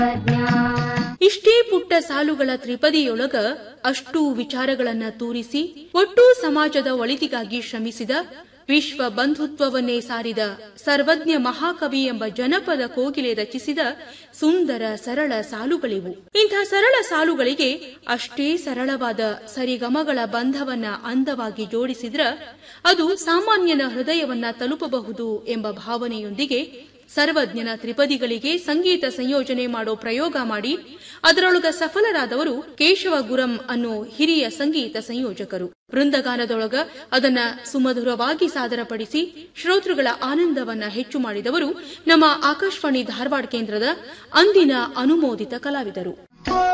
ಇಷ್ಟೇ ಪುಟ್ಟ ಸಾಲುಗಳ ತ್ರಿಪದಿಯೊಳಗ ಅಷ್ಟೂ ವಿಚಾರಗಳನ್ನ ತೂರಿಸಿ ಒಟ್ಟು ಸಮಾಜದ ಒಳಿತಿಗಾಗಿ ಶ್ರಮಿಸಿದ ವಿಶ್ವ ಬಂಧುತ್ವವನ್ನೇ ಸಾರಿದ ಸರ್ವಜ್ಞ ಮಹಾಕವಿ ಎಂಬ ಜನಪದ ಕೋಗಿಲೆ ರಚಿಸಿದ ಸುಂದರ ಸರಳ ಸಾಲುಗಳಿವು ಇಂಥ ಸರಳ ಸಾಲುಗಳಿಗೆ ಅಷ್ಟೇ ಸರಳವಾದ ಸರಿಗಮಗಳ ಬಂಧವನ್ನ ಅಂದವಾಗಿ ಜೋಡಿಸಿದ್ರ ಅದು ಸಾಮಾನ್ಯನ ಹೃದಯವನ್ನ ತಲುಪಬಹುದು ಎಂಬ ಭಾವನೆಯೊಂದಿಗೆ ಸರ್ವಜ್ಞನ ತ್ರಿಪದಿಗಳಿಗೆ ಸಂಗೀತ ಸಂಯೋಜನೆ ಮಾಡೋ ಪ್ರಯೋಗ ಮಾಡಿ ಅದರೊಳಗ ಸಫಲರಾದವರು ಕೇಶವ ಗುರಂ ಅನ್ನೋ ಹಿರಿಯ ಸಂಗೀತ ಸಂಯೋಜಕರು ವೃಂದಗಾನದೊಳಗ ಅದನ್ನ ಸುಮಧುರವಾಗಿ ಸಾದರಪಡಿಸಿ ಶ್ರೋತೃಗಳ ಆನಂದವನ್ನ ಹೆಚ್ಚು ಮಾಡಿದವರು ನಮ್ಮ ಆಕಾಶವಾಣಿ ಧಾರವಾಡ ಕೇಂದ್ರದ ಅಂದಿನ ಅನುಮೋದಿತ ಕಲಾವಿದರು